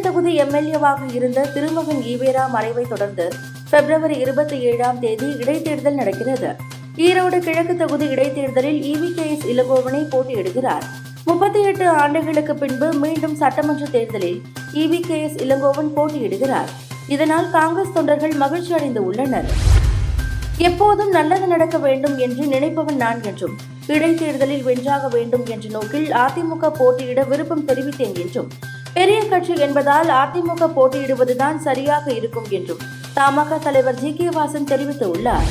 தொகுதி எம்எல்ஏவாக இருந்த திருமகன் ஈவேரா மறைவை தொடர்ந்து பிப்ரவரி இருபத்தி ஏழாம் தேதி இடைத்தேர்தல் நடக்கிறது ஈரோடு கிழக்கு தொகுதி இடைத்தேர்தலில் இவிகேஎஸ் இளங்கோவனை போட்டியிடுகிறார் முப்பத்தி எட்டு ஆண்டுகளுக்கு பின்பு மீண்டும் சட்டமன்ற தேர்தலில் இவிகேஎஸ் இளங்கோவன் போட்டியிடுகிறார் இதனால் காங்கிரஸ் தொண்டர்கள் மகிழ்ச்சி அடைந்து உள்ளனர் எப்போதும் நல்லது நடக்க வேண்டும் என்று நினைப்பவன் நான் என்றும் இடைத்தேர்தலில் வென்றாக வேண்டும் என்ற நோக்கில் அதிமுக போட்டியிட விருப்பம் தெரிவித்தேன் என்றும் பெரிய கட்சி என்பதால் அதிமுக போட்டியிடுவதுதான் சரியாக இருக்கும் என்றும் தமாக தலைவர் ஜி கே வாசன் தெரிவித்துள்ளார்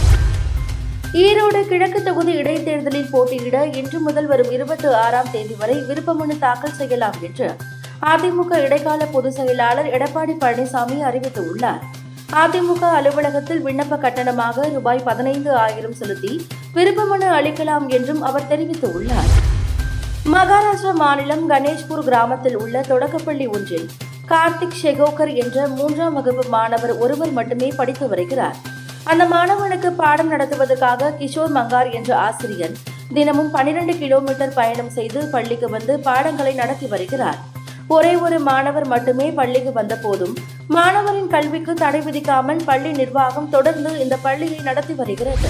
ஈரோடு கிழக்கு தொகுதி இடைத்தேர்தலில் போட்டியிட இன்று முதல் வரும் இருபத்தி ஆறாம் தேதி வரை விருப்பமனு தாக்கல் செய்யலாம் என்று அதிமுக இடைக்கால பொதுச் செயலாளர் எடப்பாடி பழனிசாமி அறிவித்துள்ளார் அதிமுக அலுவலகத்தில் விண்ணப்ப கட்டணமாக ரூபாய் பதினைந்து ஆயிரம் செலுத்தி விருப்பமனு அளிக்கலாம் என்றும் அவர் தெரிவித்துள்ளார் மகாராஷ்டிரா மாநிலம் கணேஷ்பூர் கிராமத்தில் உள்ள தொடக்கப்பள்ளி ஒன்றில் கார்த்திக் ஷெகோகர் என்ற மூன்றாம் வகுப்பு மாணவர் ஒருவர் மட்டுமே படித்து வருகிறார் அந்த மாணவனுக்கு பாடம் நடத்துவதற்காக கிஷோர் மங்கார் என்ற ஆசிரியர் தினமும் 12 கிலோமீட்டர் பயணம் செய்து பள்ளிக்கு வந்து பாடங்களை நடத்தி வருகிறார் ஒரே ஒரு மாணவர் மட்டுமே பள்ளிக்கு வந்த போதும் மாணவரின் கல்விக்கு தடை விதிக்காமல் பள்ளி நிர்வாகம் தொடர்ந்து இந்த பள்ளியை நடத்தி வருகிறது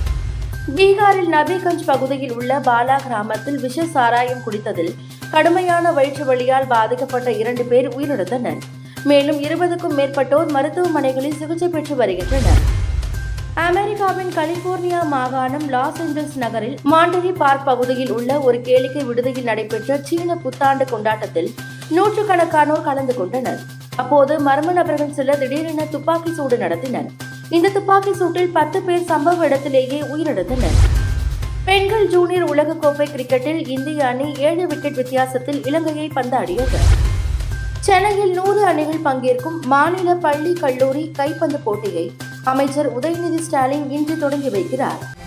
பீகாரில் நபிகஞ்ச் பகுதியில் உள்ள பாலா கிராமத்தில் விஷ சாராயம் குடித்ததில் கடுமையான வயிற்று வலியால் பாதிக்கப்பட்ட இரண்டு பேர் உயிரிழந்தனர் மேலும் இருபதுக்கும் மேற்பட்டோர் மருத்துவமனைகளில் சிகிச்சை பெற்று வருகின்றனர் அமெரிக்காவின் கலிபோர்னியா மாகாணம் லாஸ் ஏஞ்சல்ஸ் நகரில் மாண்டரி பார்க் பகுதியில் உள்ள ஒரு கேளிக்கை விடுதியில் நடைபெற்ற சீன புத்தாண்டு கொண்டாட்டத்தில் நூற்றுக்கணக்கானோர் கலந்து கொண்டனர் அப்போது மர்ம நபர்கள் சிலர் திடீரென துப்பாக்கி சூடு நடத்தினர் இந்த துப்பாக்கி சூட்டில் பத்து பேர் சம்பவ இடத்திலேயே உயிரிழந்தனர் பெண்கள் ஜூனியர் உலகக்கோப்பை கிரிக்கெட்டில் இந்திய அணி ஏழு விக்கெட் வித்தியாசத்தில் இலங்கையை பந்தாடியது சென்னையில் நூறு அணிகள் பங்கேற்கும் மாநில பள்ளி கல்லூரி கைப்பந்து போட்டியை அமைச்சர் உதயநிதி ஸ்டாலின் இன்று தொடங்கி வைக்கிறார்